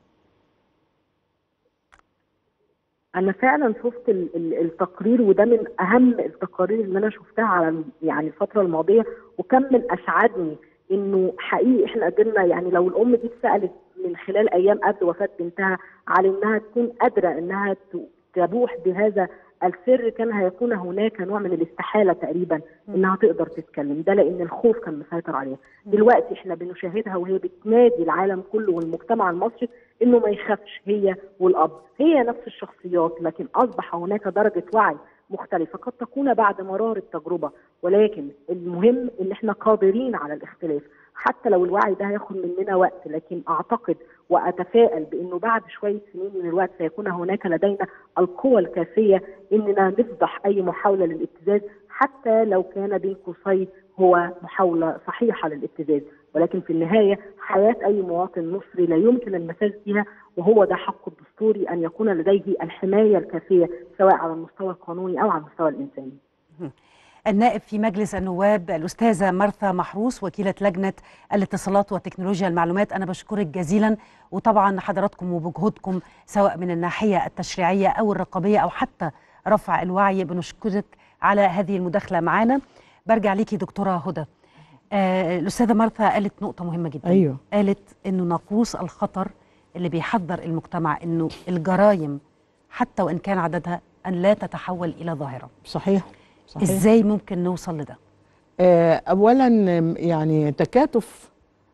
انا فعلا شفت ال- ال- التقرير وده من اهم التقارير اللي انا شفتها على ال- يعني الفتره الماضيه وكم من اسعدني انه حقيقي احنا قدرنا يعني لو الام دي اتسالت من خلال ايام قبل وفاه بنتها على انها تكون قادره انها ت- تبوح بهذا السر كان هيكون هناك نوع من الاستحاله تقريبا انها تقدر تتكلم ده لان الخوف كان مسيطر عليها دلوقتي احنا بنشاهدها وهي بتنادي العالم كله والمجتمع المصري انه ما يخافش هي والاب هي نفس الشخصيات لكن اصبح هناك درجه وعي مختلفه قد تكون بعد مرار التجربه ولكن المهم ان احنا قادرين على الاختلاف حتى لو الوعي ده هياخد مننا وقت لكن اعتقد واتفائل بانه بعد شويه سنين من الوقت سيكون هناك لدينا القوى الكافيه اننا نفضح اي محاوله للابتزاز حتى لو كان بين قوسين هو محاوله صحيحه للابتزاز ولكن في النهايه حياه اي مواطن مصري لا يمكن المساس بها وهو ده حقه الدستوري ان يكون لديه الحمايه الكافيه سواء على المستوى القانوني او على المستوى الانساني. النائب في مجلس النواب الأستاذة مرثا محروس وكيلة لجنة الاتصالات وتكنولوجيا المعلومات أنا بشكرك جزيلا وطبعا حضراتكم وبجهودكم سواء من الناحية التشريعية أو الرقابية أو حتى رفع الوعي بنشكرك على هذه المداخلة معنا برجع ليكي دكتورة هدى آه الأستاذة مرثا قالت نقطة مهمة جدا أيوه. قالت إنه ناقوس الخطر اللي بيحذر المجتمع إنه الجرائم حتى وإن كان عددها أن لا تتحول إلى ظاهرة صحيح صحيح ازاي ممكن نوصل لده آه، اولا آم، يعني تكاتف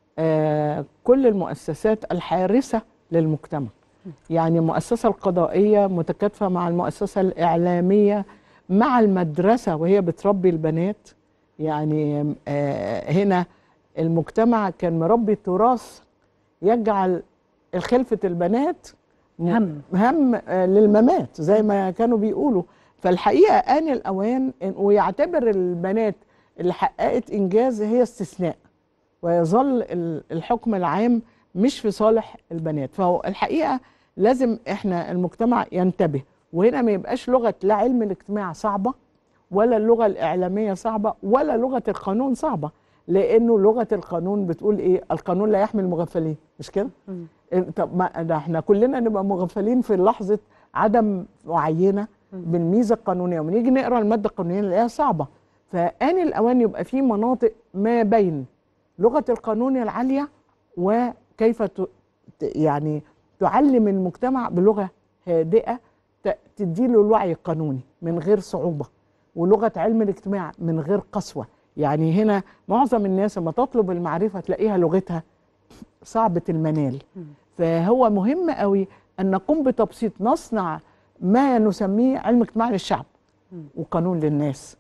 آه، كل المؤسسات الحارسه للمجتمع يعني المؤسسه القضائيه متكاتفه مع المؤسسه الاعلاميه مع المدرسه وهي بتربي البنات يعني آه، هنا المجتمع كان مربي تراث يجعل خلفه البنات م- هم. هم آه، للممات زي ما كانوا بيقولوا فالحقيقه آن الأوان إن- ويعتبر البنات اللي حققت إنجاز هي استثناء ويظل ال- الحكم العام مش في صالح البنات فهو الحقيقة لازم إحنا المجتمع ينتبه وهنا ما يبقاش لغة لا علم الاجتماع صعبة ولا اللغه الاعلاميه صعبه ولا لغه القانون صعبه لانه لغه القانون بتقول ايه القانون لا يحمي المغفلين مش كده طب ما ده احنا كلنا نبقى مغفلين في لحظه عدم وعينا بالميزه القانونيه ونيجي نقرا الماده القانونيه نلاقيها صعبه فان الاوان يبقى في مناطق ما بين لغه القانون العاليه وكيف ت... ت- يعني تعلم المجتمع بلغه هادئه ت- تديله الوعي القانوني من غير صعوبه ولغه علم الاجتماع من غير قسوه يعني هنا معظم الناس لما تطلب المعرفه تلاقيها لغتها صعبه المنال فهو مهم قوي ان نقوم بتبسيط نصنع ما نسميه علم اجتماع للشعب وقانون للناس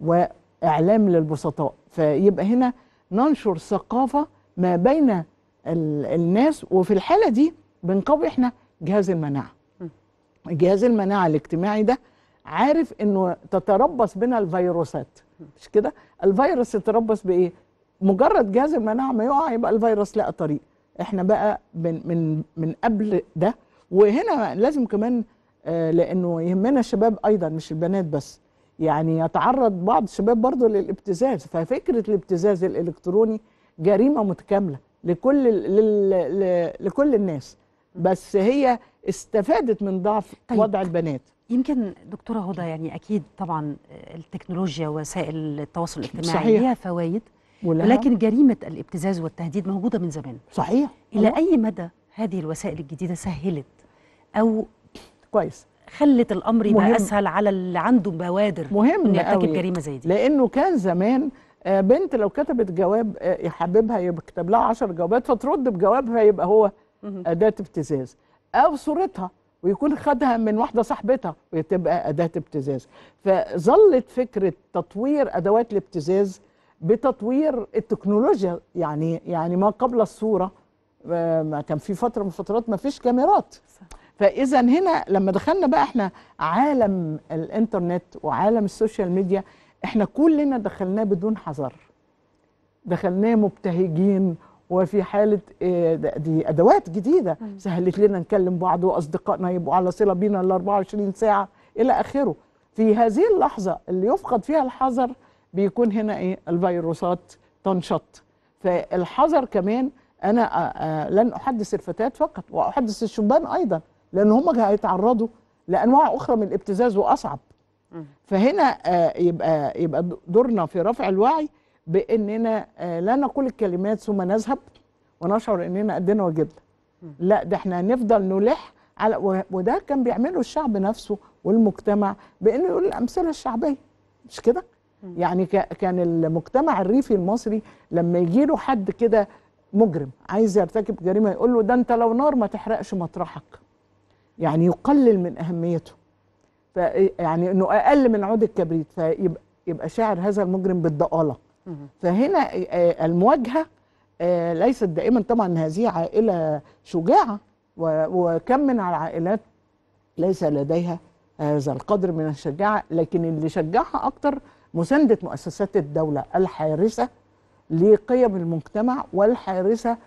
واعلام للبسطاء فيبقى هنا ننشر ثقافه ما بين ال- الناس وفي الحاله دي بنقوي احنا جهاز المناعه جهاز المناعه الاجتماعي ده عارف انه تتربص بنا الفيروسات مش كده الفيروس يتربص بايه مجرد جهاز المناعه ما يقع يبقى الفيروس لقى طريق احنا بقى من من من قبل ده وهنا لازم كمان آه، لانه يهمنا الشباب ايضا مش البنات بس يعني يتعرض بعض الشباب برضه للابتزاز ففكره الابتزاز الالكتروني جريمه متكامله لكل ال- لل ل- لكل الناس بس هي استفادت من ضعف طيب. وضع البنات يمكن دكتوره هدى يعني اكيد طبعا التكنولوجيا وسائل التواصل الاجتماعي صحيح. ليها فوائد ولها- ولكن جريمه الابتزاز والتهديد موجوده من زمان صحيح الى طبعاً. اي مدى هذه الوسائل الجديده سهلت او كويس خلت الامر يبقى مهم. اسهل على اللي عنده بوادر مهم انه يرتكب قوي. جريمه زي دي لانه كان زمان آه، بنت لو كتبت جواب آه، يحببها يكتب لها 10 جوابات فترد بجوابها يبقى هو اداه ابتزاز او صورتها ويكون خدها من واحده صاحبتها وتبقى اداه ابتزاز فظلت فكره تطوير ادوات الابتزاز بتطوير التكنولوجيا يعني يعني ما قبل الصوره آه، ما كان في فتره من الفترات ما فيش كاميرات فاذا هنا لما دخلنا بقى احنا عالم الانترنت وعالم السوشيال ميديا احنا كلنا دخلناه بدون حذر دخلناه مبتهجين وفي حاله آه، ده- دي ادوات جديده سهلت لنا نكلم بعض واصدقائنا يبقوا على صله بينا ال 24 ساعه الى اخره في هذه اللحظه اللي يفقد فيها الحذر بيكون هنا ايه الفيروسات تنشط فالحذر كمان انا آه، آه، لن احدث الفتيات فقط واحدث الشبان ايضا لان هم هيتعرضوا لانواع اخرى من الابتزاز واصعب فهنا آه، يبقى يبقى دورنا في رفع الوعي باننا آه، لا نقول الكلمات ثم نذهب ونشعر اننا ادينا واجبنا لا ده احنا هنفضل نلح على و- وده كان بيعمله الشعب نفسه والمجتمع بانه يقول الامثله الشعبيه مش كده يعني كا- كان المجتمع الريفي المصري لما يجي له حد كده مجرم عايز يرتكب جريمه يقول له ده انت لو نار ما تحرقش مطرحك يعني يقلل من اهميته ف يعني انه اقل من عود الكبريت فيبقى يبقى شاعر هذا المجرم بالضآلة فهنا آه، المواجهه آه، ليست دائما طبعا هذه عائله شجاعه و- وكم من العائلات ليس لديها هذا القدر من الشجاعه لكن اللي شجعها اكتر مسانده مؤسسات الدوله الحارسه لقيم المجتمع والحارسه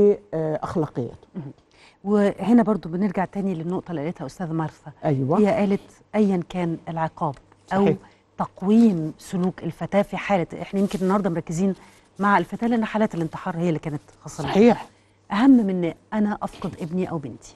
لاخلاقياته وهنا برضو بنرجع تاني للنقطه اللي قالتها استاذه مارثا ايوه هي قالت ايا كان العقاب او صحيح. تقويم سلوك الفتاه في حاله احنا يمكن النهارده مركزين مع الفتاه لان حالات الانتحار هي اللي كانت خاصه بيها. صحيح اهم من إن انا افقد ابني او بنتي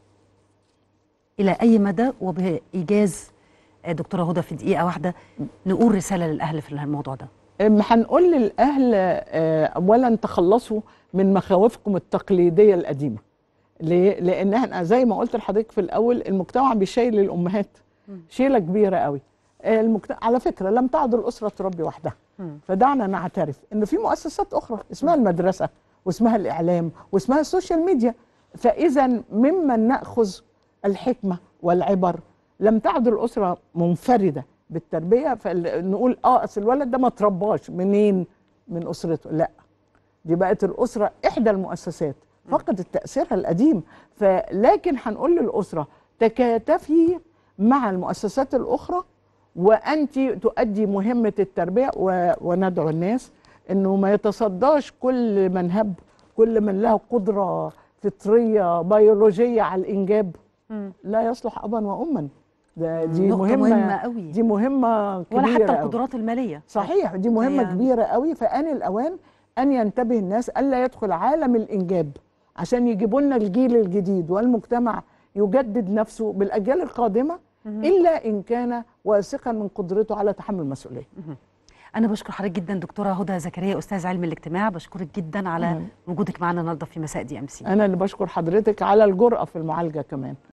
الى اي مدى وبايجاز آه، دكتوره هدى في دقيقه واحده نقول رساله للاهل في الموضوع ده أم هنقول للاهل آه، اولا تخلصوا من مخاوفكم التقليديه القديمه ليه؟ لان احنا زي ما قلت لحضرتك في الاول المجتمع بيشيل الامهات شيله كبيره قوي آه، المجتمع على فكره لم تعد الاسره تربي وحدها فدعنا نعترف ان في مؤسسات اخرى اسمها المدرسه واسمها الاعلام واسمها السوشيال ميديا فاذا ممن ناخذ الحكمه والعبر لم تعد الاسره منفرده بالتربيه فنقول اه اصل الولد ده ما ترباش منين من اسرته لا دي بقت الاسره احدى المؤسسات فقدت تاثيرها القديم فلكن هنقول للاسره تكاتفي مع المؤسسات الاخرى وانت تؤدي مهمه التربيه و... وندعو الناس انه ما يتصداش كل من هب كل من له قدره فطريه بيولوجيه على الانجاب لا يصلح ابا واما ده دي نقطة مهمة مهمة قوي دي مهمة كبيرة ولا حتى أوي. القدرات المالية صحيح دي مهمة يعني- كبيرة قوي فآن الأوان أن ينتبه الناس ألا يدخل عالم الإنجاب عشان يجيبوا لنا الجيل الجديد والمجتمع يجدد نفسه بالأجيال القادمة إلا إن كان واثقا من قدرته على تحمل المسؤولية أنا بشكر حضرتك جدا دكتورة هدى زكريا أستاذ علم الاجتماع بشكرك جدا على أهلاً. وجودك معنا النهارده في مساء دي أم سي أنا اللي بشكر حضرتك على الجرأة في المعالجة كمان